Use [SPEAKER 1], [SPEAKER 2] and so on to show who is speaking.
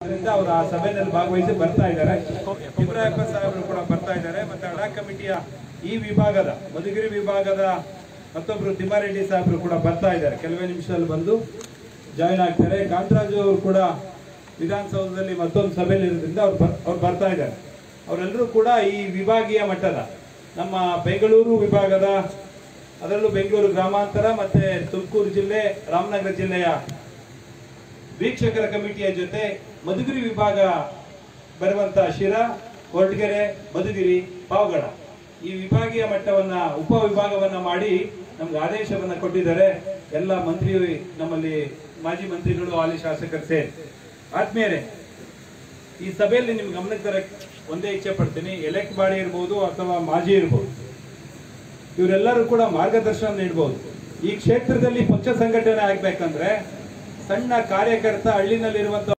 [SPEAKER 1] ಅದರಿಂದ ಅವರು ಆ ಸಭೆಯಲ್ಲಿ ಭಾಗವಹಿಸಿ ಬರ್ತಾ ಇದ್ದಾರೆ ಇಬ್ರಾಹಿಂ ಸಾಹೇಬರು ಕೂಡ ಬರ್ತಾ ಇದ್ದಾರೆ ಮತ್ತೆ ಅಡಾ ಕಮಿಟಿಯ ಈ ವಿಭಾಗದ ಮಧುಗಿರಿ ವಿಭಾಗದ ಮತ್ತೊಬ್ರು ತಿಮ್ಮಾರೆಡ್ಡಿ ಸಾಹೇಬರು ಕೂಡ ಬರ್ತಾ ಇದ್ದಾರೆ ಕೆಲವೇ ನಿಮಿಷದಲ್ಲಿ ಬಂದು ಜಾಯಿನ್ ಆಗ್ತಾರೆ ಕಾಂತರಾಜು ಅವರು ಕೂಡ ವಿಧಾನಸೌಧದಲ್ಲಿ ಮತ್ತೊಂದು ಸಭೆಯಲ್ಲಿ ಇರೋದ್ರಿಂದ ಅವ್ರು ಬರ್- ಅವ್ರು ಬರ್ತಾ ಇದ್ದಾರೆ ಅವರೆಲ್ಲರೂ ಕೂಡ ಈ ವಿಭಾಗೀಯ ಮಟ್ಟದ ನಮ್ಮ ಬೆಂಗಳೂರು ವಿಭಾಗದ ಅದರಲ್ಲೂ ಬೆಂಗಳೂರು ಗ್ರಾಮಾಂತರ ಮತ್ತೆ ತುಮಕೂರು ಜಿಲ್ಲೆ ರಾಮನಗರ ಜಿಲ್ಲೆಯ ವೀಕ್ಷಕರ ಕಮಿಟಿಯ ಜೊತೆ ಮಧುಗಿರಿ ವಿಭಾಗ ಬರುವಂತ ಶಿರಾ ಕೊರಟಗೆರೆ ಮಧುಗಿರಿ ಪಾವಗಡ ಈ ವಿಭಾಗೀಯ ಮಟ್ಟವನ್ನ ಉಪ ವಿಭಾಗವನ್ನ ಮಾಡಿ ನಮ್ಗೆ ಆದೇಶವನ್ನ ಕೊಟ್ಟಿದ್ದಾರೆ ಎಲ್ಲ ಮಂತ್ರಿ ನಮ್ಮಲ್ಲಿ ಮಾಜಿ ಮಂತ್ರಿಗಳು ಹಾಲಿ ಶಾಸಕರು ಸೇರಿ ಆದ್ಮೇಲೆ ಈ ಸಭೆಯಲ್ಲಿ ನಿಮ್ಗೆ ಗಮನಕ್ಕೆ ತರಕ್ ಒಂದೇ ಇಚ್ಛೆ ಪಡ್ತೀನಿ ಎಲೆಕ್ಟ್ ಬಾಡಿ ಇರ್ಬೋದು ಅಥವಾ ಮಾಜಿ ಇರ್ಬೋದು ಇವರೆಲ್ಲರೂ ಕೂಡ ಮಾರ್ಗದರ್ಶನ ನೀಡಬಹುದು ಈ ಕ್ಷೇತ್ರದಲ್ಲಿ ಪಕ್ಷ ಸಂಘಟನೆ ಆಗ್ಬೇಕಂದ್ರೆ ಸಣ್ಣ ಕಾರ್ಯಕರ್ತ ಹಳ್ಳಿನಲ್ಲಿರುವಂತ